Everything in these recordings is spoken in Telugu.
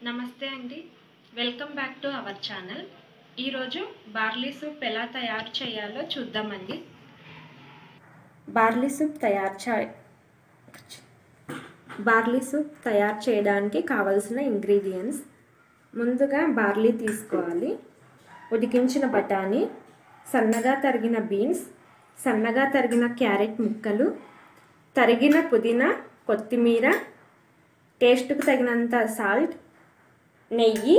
నమస్తే అండి welcome back to our channel ఈరోజు బార్లీ సూప్ ఎలా తయారు చేయాలో చూద్దామండి బార్లీ సూప్ తయారు చే బార్లీ సూప్ తయారు చేయడానికి కావలసిన ఇంగ్రీడియంట్స్ ముందుగా బార్లీ తీసుకోవాలి ఉడికించిన బఠానీ సన్నగా తరిగిన బీన్స్ సన్నగా తరిగిన క్యారెట్ ముక్కలు తరిగిన పుదీనా కొత్తిమీర టేస్ట్కు తగినంత సాల్ట్ నెయ్యి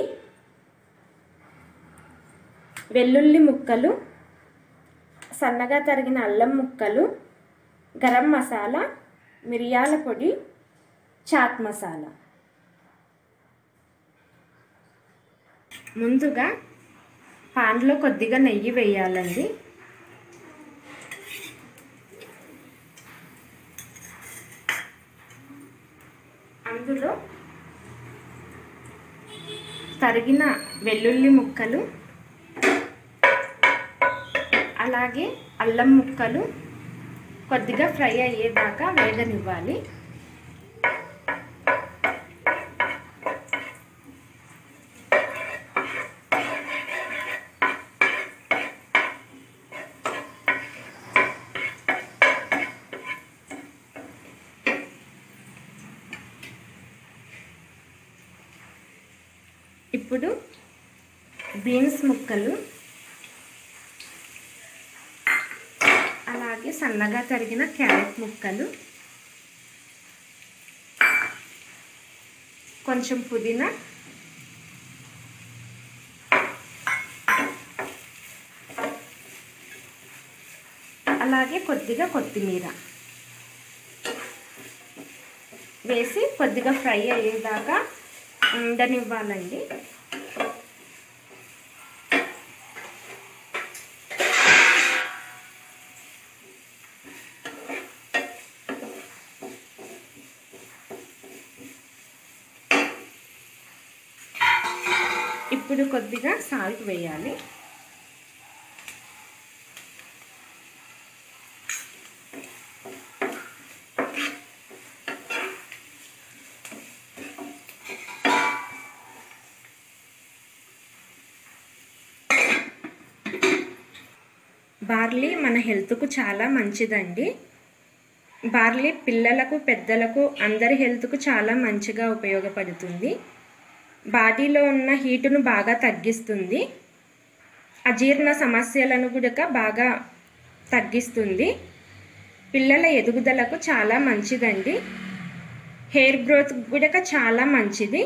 వెల్లుల్లి ముక్కలు సన్నగా తరిగిన అల్లం ముక్కలు గరం మసాలా మిరియాల పొడి చాట్ మసాలా ముందుగా పాన్లో కొద్దిగా నెయ్యి వేయాలండి అందులో తరిగిన వెల్లుల్లి ముక్కలు అలాగే అల్లం ముక్కలు కొద్దిగా ఫ్రై అయ్యేదాకా వేగనివ్వాలి ఇప్పుడు బీన్స్ ముక్కలు అలాగే సన్నగా తరిగిన క్యారెట్ ముక్కలు కొంచెం పుదీనా అలాగే కొద్దిగా కొత్తిమీర వేసి కొద్దిగా ఫ్రై అయ్యేదాకా ఉండనివ్వాలండి ఇప్పుడు కొద్దిగా సాల్ట్ వేయాలి బార్లీ మన హెల్త్కు చాలా మంచిదండి బార్లీ పిల్లలకు పెద్దలకు అందరి హెల్త్కు చాలా మంచిగా ఉపయోగపడుతుంది బాడీలో ఉన్న హీటును బాగా తగ్గిస్తుంది అజీర్ణ సమస్యలను కూడా బాగా తగ్గిస్తుంది పిల్లల ఎదుగుదలకు చాలా మంచిదండి హెయిర్ గ్రోత్ కూడా చాలా మంచిది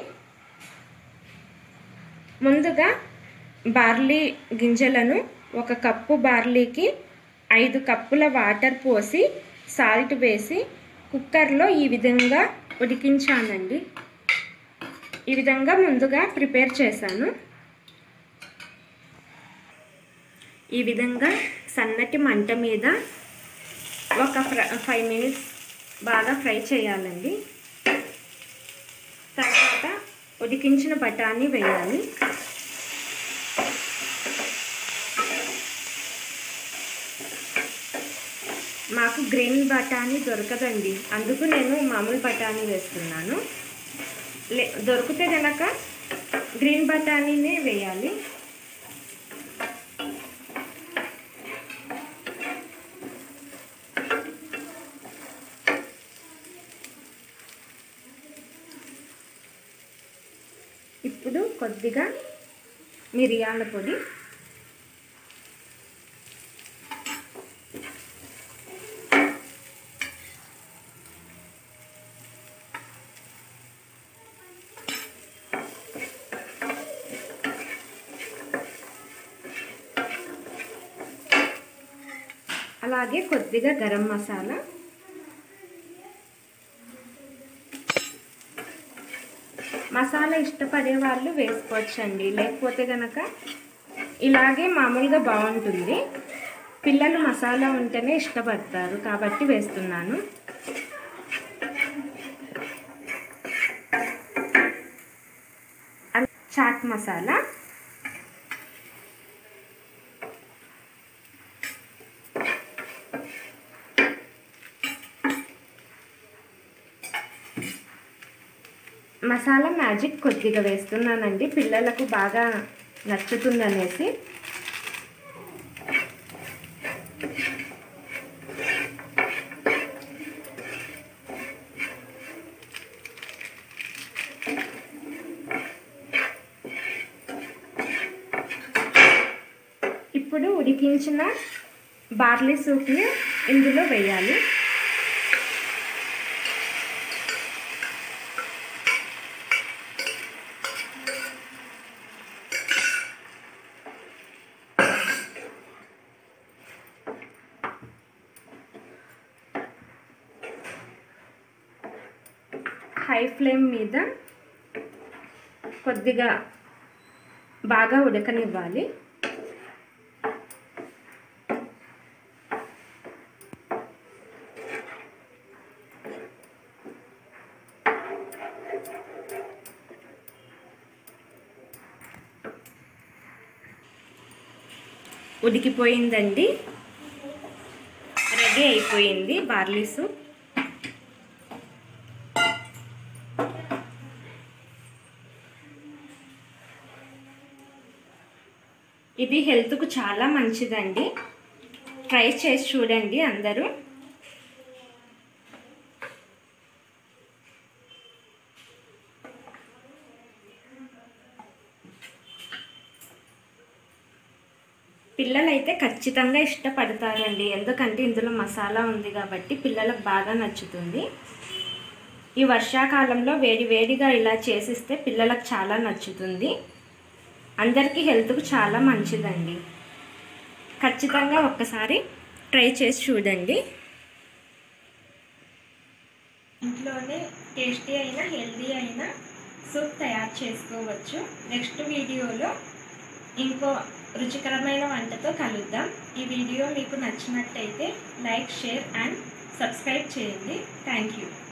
ముందుగా బార్లీ గింజలను ఒక కప్పు బార్లీకి ఐదు కప్పుల వాటర్ పోసి సాల్ట్ వేసి కుక్కర్లో ఈ విధంగా ఉడికించానండి ఈ విధంగా ముందుగా ప్రిపేర్ చేశాను ఈ విధంగా సన్నటి మంట మీద ఒక ఫైవ్ మినిట్స్ బాగా ఫ్రై చేయాలండి తర్వాత ఉడికించిన బఠానీ వేయాలి మాకు గ్రీన్ బఠానీ దొరకదండి అందుకు నేను మామూలు బఠానీ వేస్తున్నాను లే దొరికితే కనుక గ్రీన్ బఠానీనే వేయాలి ఇప్పుడు కొద్దిగా మిరియాల పొడి అలాగే కొద్దిగా గరం మసాలా మసాలా ఇష్టపడే వాళ్ళు వేసుకోవచ్చండి లేకపోతే కనుక ఇలాగే మామూలుగా బాగుంటుంది పిల్లలు మసాలా ఉంటేనే ఇష్టపడతారు కాబట్టి వేస్తున్నాను చాట్ మసాలా మసాలా మ్యాజిక్ కొద్దిగా వేస్తున్నానండి పిల్లలకు బాగా నచ్చుతుందనేసి ఇప్పుడు ఉడికించిన బార్లీ సూప్ని ఇందులో వేయాలి హై ఫ్లేమ్ మీద కొద్దిగా బాగా ఉడకనివ్వాలి ఉడికిపోయిందండి రెడీ అయిపోయింది బార్లీ సూప్ ఇది హెల్త్కు చాలా మంచిదండి ట్రై చేసి చూడండి అందరూ పిల్లలైతే ఖచ్చితంగా ఇష్టపడతారండి ఎందుకంటే ఇందులో మసాలా ఉంది కాబట్టి పిల్లలకు బాగా నచ్చుతుంది ఈ వర్షాకాలంలో వేడి వేడిగా ఇలా చేసిస్తే పిల్లలకు చాలా నచ్చుతుంది అందరికీ హెల్త్కు చాలా మంచిదండి ఖచ్చితంగా ఒక్కసారి ట్రై చేసి చూడండి ఇంట్లోనే టేస్టీ అయిన హెల్తీ అయిన సూప్ తయారు చేసుకోవచ్చు నెక్స్ట్ వీడియోలో ఇంకో రుచికరమైన వంటతో కలుద్దాం ఈ వీడియో మీకు నచ్చినట్టయితే లైక్ షేర్ అండ్ సబ్స్క్రైబ్ చేయండి థ్యాంక్ యూ